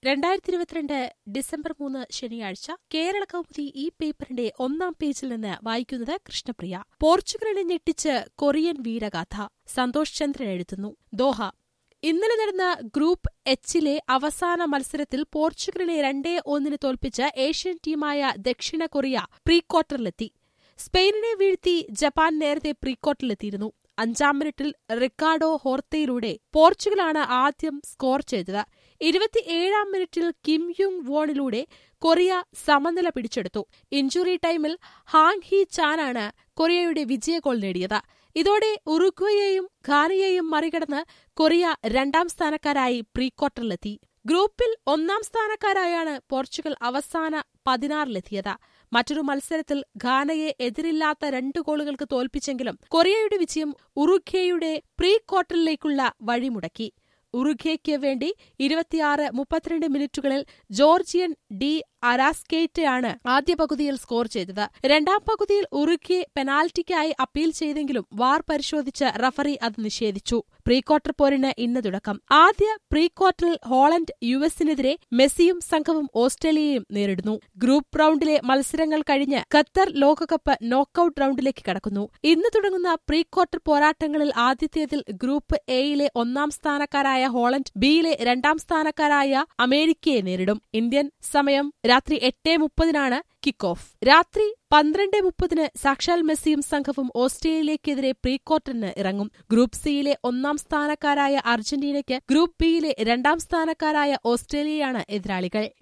രണ്ടായിരത്തി ഇരുപത്തിരണ്ട് ഡിസംബർ മൂന്ന് ശനിയാഴ്ച കേരള കൗമുദി ഈ പേപ്പറിന്റെ ഒന്നാം പേജിൽ നിന്ന് വായിക്കുന്നത് കൃഷ്ണപ്രിയ പോർച്ചുഗലിനെ ഞെട്ടിച്ച് കൊറിയൻ വീരഗാഥ സന്തോഷ് ചന്ദ്രൻ എഴുതുന്നു ദോഹ ഇന്നലെ നടന്ന ഗ്രൂപ്പ് എച്ചിലെ അവസാന മത്സരത്തിൽ പോർച്ചുഗലിനെ രണ്ടേ ഒന്നിന് തോൽപ്പിച്ച് ഏഷ്യൻ ടീമായ ദക്ഷിണ കൊറിയ പ്രീ ക്വാർട്ടറിലെത്തി സ്പെയിനിനെ വീഴ്ത്തി ജപ്പാൻ നേരത്തെ പ്രീ ക്വാർട്ടറിലെത്തിയിരുന്നു അഞ്ചാം മിനിറ്റിൽ റിക്കാർഡോ ഹോർത്തയിലൂടെ പോർച്ചുഗലാണ് ആദ്യം സ്കോർ ചെയ്തത് ഇരുപത്തിയേഴാം മിനിറ്റിൽ കിം യുങ് വോണിലൂടെ കൊറിയ സമനില പിടിച്ചെടുത്തു ഇഞ്ചുറി ടൈമിൽ ഹാങ് ഹി ചാനാണ് കൊറിയയുടെ വിജയ ഗോൾ നേടിയത് ഇതോടെ ഉറുഗ്വയെയും ഘാനയെയും മറികടന്ന് കൊറിയ രണ്ടാം സ്ഥാനക്കാരായി പ്രീ ക്വാർട്ടറിലെത്തി ഗ്രൂപ്പിൽ ഒന്നാം സ്ഥാനക്കാരായാണ് പോർച്ചുഗൽ അവസാന പതിനാറിലെത്തിയത് മറ്റൊരു മത്സരത്തിൽ ഘാനയെ എതിരില്ലാത്ത രണ്ട് ഗോളുകൾക്ക് തോൽപ്പിച്ചെങ്കിലും കൊറിയയുടെ വിജയം ഉറുഗ്വയുടെ പ്രീ ക്വാർട്ടറിലേക്കുള്ള വഴിമുടക്കി ഉറുഗ്വയ്ക്ക് വേണ്ടി ഇരുപത്തിയാറ് മുപ്പത്തിരണ്ട് മിനിറ്റുകളിൽ ജോർജിയൻ ഡി അരാസ്കേറ്റയാണ് ആദ്യ പകുതിയിൽ സ്കോർ ചെയ്തത് രണ്ടാം പകുതിയിൽ ഉറുഗ്വെ പെനാൽറ്റിക്കായി അപ്പീൽ ചെയ്തെങ്കിലും വാർ പരിശോധിച്ച് റഫറി അത് നിഷേധിച്ചു പ്രീ ക്വാർട്ടർ പോരിന് ഇന്ന് തുടക്കം ആദ്യ പ്രീ ക്വാർട്ടറിൽ ഹോളണ്ട് യു എസിനെതിരെ മെസ്സിയും സംഘവും ഓസ്ട്രേലിയയും നേരിടുന്നു ഗ്രൂപ്പ് റൌണ്ടിലെ മത്സരങ്ങൾ കഴിഞ്ഞ് ഖത്തർ ലോകകപ്പ് നോക്കൌട്ട് റൌണ്ടിലേക്ക് കടക്കുന്നു ഇന്ന് തുടങ്ങുന്ന പ്രീ ക്വാർട്ടർ പോരാട്ടങ്ങളിൽ ആദ്യത്തേതിൽ ഗ്രൂപ്പ് എയിലെ ഒന്നാം സ്ഥാനക്കാരായ ഹോളണ്ട് ബിയിലെ രണ്ടാം സ്ഥാനക്കാരായ അമേരിക്കയെ നേരിടും ഇന്ത്യൻ സമയം രാത്രി എട്ട് മുപ്പതിനാണ് കിക്ക് ഓഫ് രാത്രി പന്ത്രണ്ട് മുപ്പതിന് സാക്ഷാൽ മെസ്സിയും സംഘവും ഓസ്ട്രേലിയക്കെതിരെ പ്രീ ക്വാർട്ടറിന് ഇറങ്ങും ഗ്രൂപ്പ് സിയിലെ ഒന്നാം സ്ഥാനക്കാരായ അർജന്റീനയ്ക്ക് ഗ്രൂപ്പ് ബിയിലെ രണ്ടാം സ്ഥാനക്കാരായ ഓസ്ട്രേലിയയാണ് എതിരാളികൾ